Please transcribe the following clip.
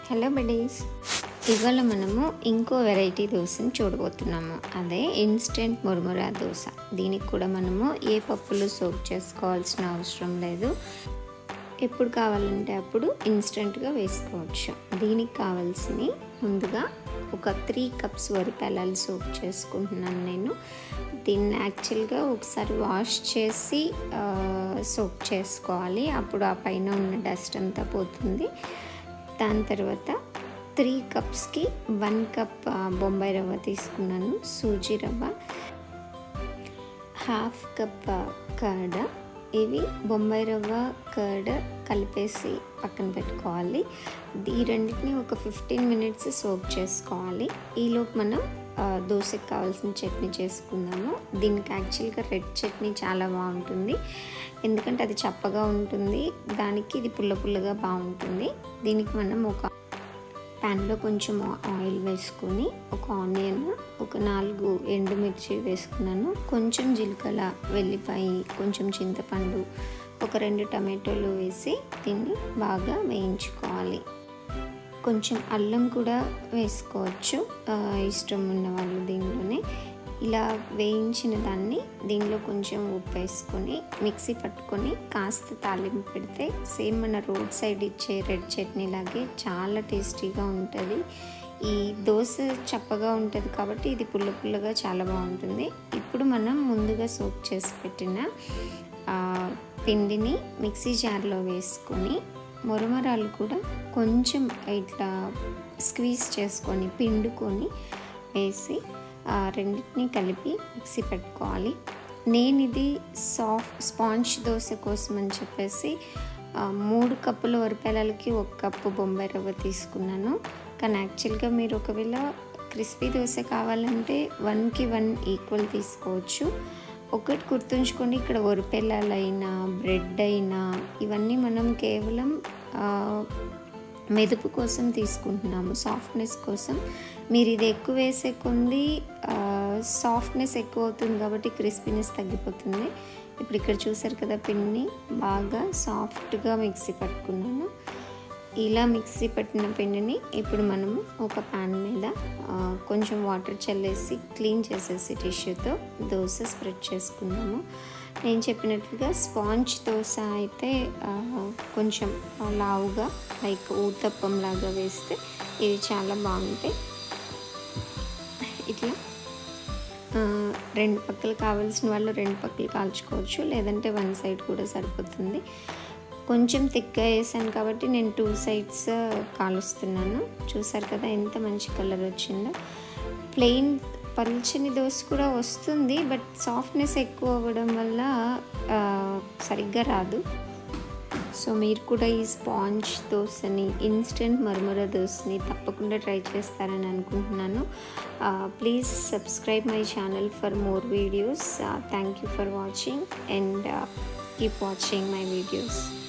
hello buddies ఇవాళ మనము ఇంకో వెరైటీ దోశని చూడబోతున్నాము అదే ఇన్స్టెంట్ మురుమురా దోశ దీనికి కూడా మనము ఏ పప్పులు సోక్ చేసుకోవాల్సిన అవసరం లేదు ఎప్పుడు కావాలంటే అప్పుడు ఇన్స్టెంట్గా వేసుకోవచ్చు దీనికి కావాల్సినవి ముందుగా ఒక త్రీ కప్స్ వరిపెలాలు సోక్ చేసుకుంటున్నాను నేను దీన్ని యాక్చువల్గా ఒకసారి వాష్ చేసి సోక్ చేసుకోవాలి అప్పుడు ఆ పైన ఉన్న డస్ట్ అంతా పోతుంది దాని తర్వాత త్రీ కప్స్కి వన్ కప్ బొంబాయి రవ్వ తీసుకున్నాను సూజీ రవ్వ హాఫ్ కప్ కర్డ్ ఇవి బొంబాయి రవ్వ కర్డ్ కలిపేసి పక్కన పెట్టుకోవాలి ఈ రెండింటిని ఒక ఫిఫ్టీన్ మినిట్స్ సోక్ చేసుకోవాలి ఈలోపు మనం దోశకి కావాల్సిన చట్నీ చేసుకుందాము దీనికి యాక్చువల్గా రెడ్ చట్నీ చాలా బాగుంటుంది ఎందుకంటే అది చప్పగా ఉంటుంది దానికి ఇది పుల్ల పుల్లగా బాగుంటుంది దీనికి మనం ఒక ప్యాన్లో కొంచెం ఆయిల్ వేసుకొని ఒక ఆనియన్ ఒక నాలుగు ఎండుమిర్చి వేసుకున్నాను కొంచెం జీలకర్ర వెల్లిపాయ కొంచెం చింతపండు ఒక రెండు టమాటోలు వేసి దీన్ని బాగా వేయించుకోవాలి కొంచెం అల్లం కూడా వేసుకోవచ్చు ఇష్టం ఉన్న వాళ్ళు దీనిలోనే ఇలా వేయించిన దాన్ని దీనిలో కొంచెం ఉప్పు వేసుకొని మిక్సీ పట్టుకొని కాస్త తాలింపు పెడితే సేమ్ మన రోడ్ సైడ్ ఇచ్చే రెడ్ చట్నీ లాగే చాలా టేస్టీగా ఉంటుంది ఈ దోశ చప్పగా ఉంటుంది కాబట్టి ఇది పుల్ల పుల్లగా చాలా బాగుంటుంది ఇప్పుడు మనం ముందుగా సోప్ చేసి పెట్టిన పిండిని మిక్సీ జార్లో వేసుకొని మొరమరాలు కూడా కొంచెం ఇట్లా స్క్వీజ్ చేసుకొని పిండుకొని వేసి రెండింటిని కలిపి మిక్సీ పెట్టుకోవాలి నేను ఇది సాఫ్ట్ స్పాంజ్ దోశ కోసం అని చెప్పేసి మూడు కప్పుల వరిపాలకి ఒక కప్పు బొంబాయి రవ్వ తీసుకున్నాను కానీ యాక్చువల్గా మీరు ఒకవేళ క్రిస్పీ దోశ కావాలంటే వన్కి వన్ ఈక్వల్ తీసుకోవచ్చు ఒకటి గుర్తుంచుకోండి ఇక్కడ వరిపెల్లాలైనా బ్రెడ్ అయినా ఇవన్నీ మనం కేవలం మెదుపు కోసం తీసుకుంటున్నాము సాఫ్ట్నెస్ కోసం మీరు ఇది ఎక్కువ వేసే కొంది సాఫ్ట్నెస్ ఎక్కువ అవుతుంది కాబట్టి క్రిస్పీనెస్ తగ్గిపోతుంది ఇప్పుడు ఇక్కడ చూసారు కదా పిండిని బాగా సాఫ్ట్గా మిక్సీ పట్టుకున్నాను ఇలా మిక్సీ పట్టిన పిండిని ఇప్పుడు మనము ఒక ప్యాన్ మీద కొంచెం వాటర్ చల్లేసి క్లీన్ చేసేసి టిష్యూతో దోశ స్ప్రెడ్ చేసుకున్నాము నేను చెప్పినట్లుగా స్పాంజ్ దోశ అయితే కొంచెం లావుగా లైక్ ఊతప్పం లాగా వేస్తే ఇది చాలా బాగుంటాయి ఇట్లా రెండు పక్కలు కావాల్సిన వాళ్ళు రెండు పక్కలు కాల్చుకోవచ్చు లేదంటే వన్ సైడ్ కూడా సరిపోతుంది కొంచెం థిక్గా వేసాను కాబట్టి నేను టూ సైడ్స్ కాలుస్తున్నాను చూసారు కదా ఎంత మంచి కలర్ వచ్చిందో ప్లెయిన్ పల్చని దోశ కూడా వస్తుంది బట్ సాఫ్ట్నెస్ ఎక్కువ అవ్వడం వల్ల సరిగ్గా రాదు సో మీరు కూడా ఈ స్పాంజ్ దోశని ఇన్స్టెంట్ మరమర దోశని తప్పకుండా ట్రై చేస్తారని అనుకుంటున్నాను please subscribe my channel for more videos thank you for watching and keep watching my videos